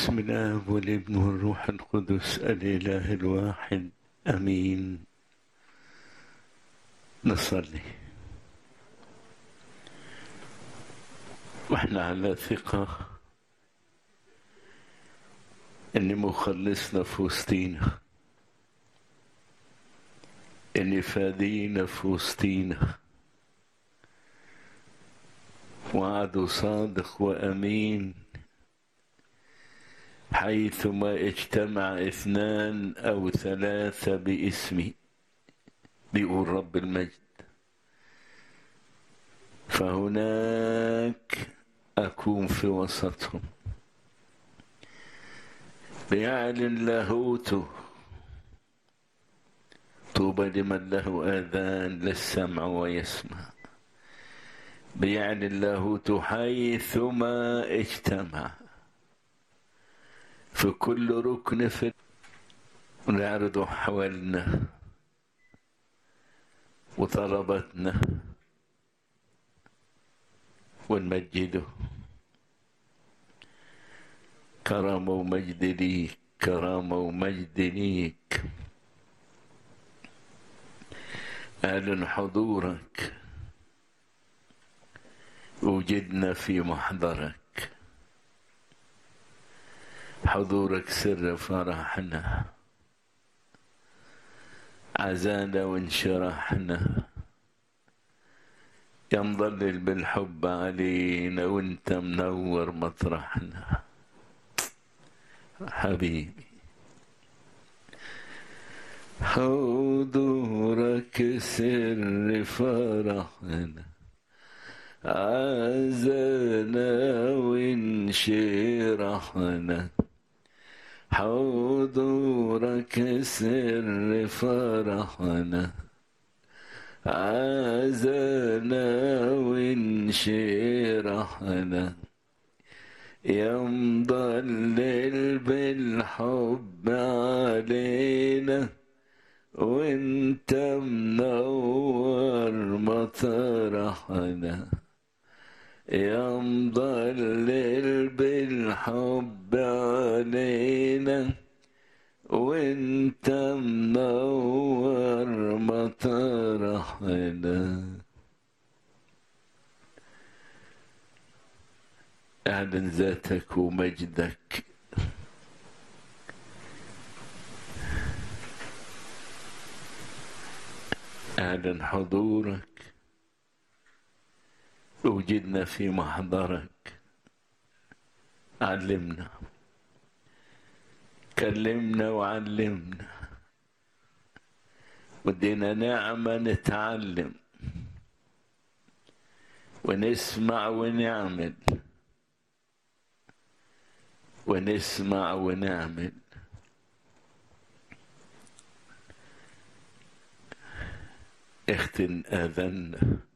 بسم الله والابن والروح القدس الإله الواحد أمين نصلي واحنا على ثقة ان مخلصنا في وسطينا ان فادينا في وسطينا وعده صادق وامين حيثما اجتمع اثنان او ثلاثه باسمي بيقول رب المجد فهناك اكون في وسطهم بيعلن لاهوته طوبى لمن له اذان للسمع ويسمع بيعلن لاهوته حيثما اجتمع في كل ركن في ونعرضه حوالنا وطلبتنا ونمجده كرامة ومجد ليك كرامة ومجد ليك أعلن حضورك وجدنا في محضرك حضورك سر فرحنا عزانا وانشرحنا ينضلل بالحب علينا وانت منور مطرحنا حبيبي حضورك سر فرحنا عزنا وانشرحنا حضورك سر فرحنا عزنا وانشرحنا يمضلل بالحب علينا وانت منور مطرحنا يمضلل بالحب علينا وانت منور مطرحنا اعلن ذاتك ومجدك اعلن حضورك وجدنا في محضرك علمنا كلمنا وعلمنا ودينا نعمة نتعلم ونسمع ونعمل ونسمع ونعمل اختن آذنا